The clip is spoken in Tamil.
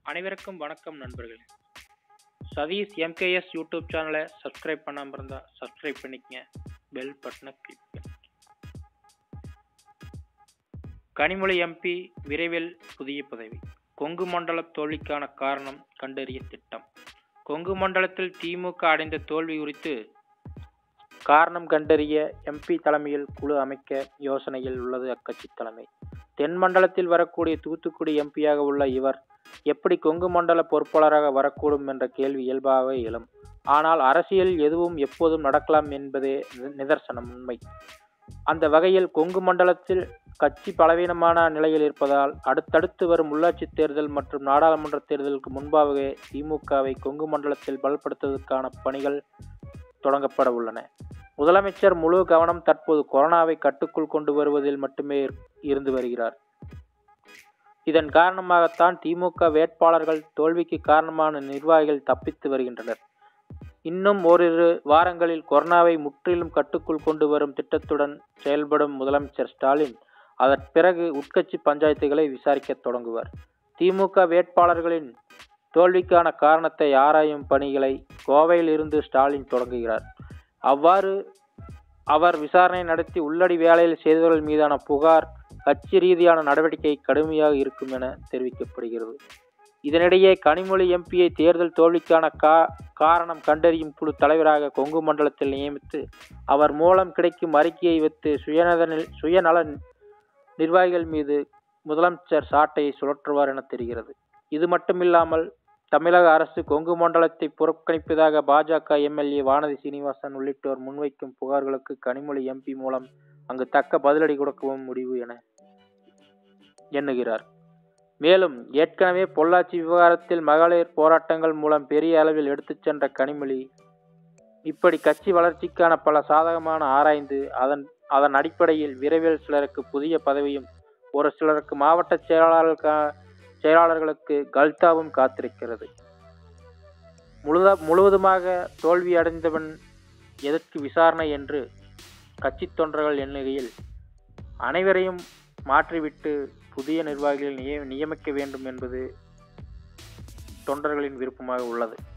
அனைவருக்கும் வணக்கம் நண்பர்களே சதீஷ் எம்கேஎஸ் யூடியூப் சேனலை சப்ஸ்கிரைப் பண்ணாமல் இருந்தால் சப்ஸ்கிரைப் பண்ணிக்கங்க பெல் பட்டனை கிளிக் பண்ணி கனிமொழி எம்பி விரைவில் புதிய பதவி கொங்கு மண்டல தோல்விக்கான காரணம் கண்டறிய திட்டம் கொங்கு மண்டலத்தில் திமுக அடைந்த தோல்வி குறித்து காரணம் கண்டறிய எம்பி தலைமையில் குழு அமைக்க யோசனையில் உள்ளது அக்கட்சி தலைமை தென் மண்டலத்தில் வரக்கூடிய தூத்துக்குடி எம்பியாக உள்ள இவர் எப்படி கொங்கு மண்டல பொறுப்பாளராக வரக்கூடும் என்ற கேள்வி இயல்பாகவே எழும் ஆனால் அரசியல் எதுவும் எப்போதும் நடக்கலாம் என்பதே நி- நிதர்சனம் உண்மை அந்த வகையில் கொங்கு மண்டலத்தில் கட்சி பலவீனமான நிலையில் இருப்பதால் அடுத்தடுத்து வரும் உள்ளாட்சி தேர்தல் மற்றும் நாடாளுமன்ற தேர்தலுக்கு முன்பாகவே திமுகவை கொங்கு மண்டலத்தில் பலப்படுத்துவதற்கான பணிகள் தொடங்கப்பட உள்ளன முதலமைச்சர் முழு கவனம் தற்போது கொரோனாவை கட்டுக்குள் கொண்டு வருவதில் மட்டுமே இரு- இருந்து வருகிறார் இதன் காரணமாகத்தான் திமுக வேட்பாளர்கள் தோல்விக்கு காரணமான நிர்வாகிகள் தப்பித்து வருகின்றனர் இன்னும் ஓரிரு வாரங்களில் கொரோனாவை முற்றிலும் கட்டுக்குள் கொண்டு வரும் திட்டத்துடன் செயல்படும் முதலமைச்சர் ஸ்டாலின் அதன் பிறகு உட்கட்சி பஞ்சாயத்துகளை விசாரிக்கத் தொடங்குவார் திமுக வேட்பாளர்களின் தோல்விக்கான காரணத்தை ஆராயும் பணிகளை கோவையில் இருந்து ஸ்டாலின் தொடங்குகிறார் அவ்வாறு அவர் விசாரணை நடத்தி உள்ளடி வேலையில் செய்தவர்கள் மீதான புகார் கட்சி ரீதியான நடவடிக்கை கடுமையாக இருக்கும் என தெரிவிக்கப்படுகிறது இதனிடையே கனிமொழி எம்பியை தேர்தல் தோல்விக்கான கா காரணம் கண்டறியும் குழு தலைவராக கொங்கு மண்டலத்தில் நியமித்து அவர் மூலம் கிடைக்கும் அறிக்கையை வைத்து சுயநல சுயநல நிர்வாகிகள் மீது முதலமைச்சர் சாட்டையை சுழற்றுவார் என தெரிகிறது இது மட்டுமில்லாமல் தமிழக அரசு கொங்கு மண்டலத்தை புறக்கணிப்பதாக பாஜக எம்எல்ஏ வானதி சீனிவாசன் உள்ளிட்டோர் முன்வைக்கும் புகார்களுக்கு கனிமொழி எம்பி மூலம் அங்கு தக்க பதிலடி கொடுக்கவும் முடிவு என எண்ணுகிறார் மேலும் ஏற்கனவே பொள்ளாச்சி விவகாரத்தில் மகளிர் போராட்டங்கள் மூலம் பெரிய அளவில் எடுத்துச் சென்ற கனிமொழி இப்படி கட்சி வளர்ச்சிக்கான பல சாதகமான ஆராய்ந்து அதன் அதன் அடிப்படையில் விரைவில் சிலருக்கு புதிய பதவியும் ஒரு சிலருக்கு மாவட்ட செயலாளர்களுக்கு செயலாளர்களுக்கு கல்தாவும் காத்திருக்கிறது முழுத முழுவதுமாக தோல்வி அடைந்தவன் எதற்கு விசாரணை என்று கட்சி தொண்டர்கள் எண்ணுகையில் அனைவரையும் மாற்றிவிட்டு புதிய நிர்வாகிகள் நிய நியமிக்க வேண்டும் என்பது தொண்டர்களின் விருப்பமாக உள்ளது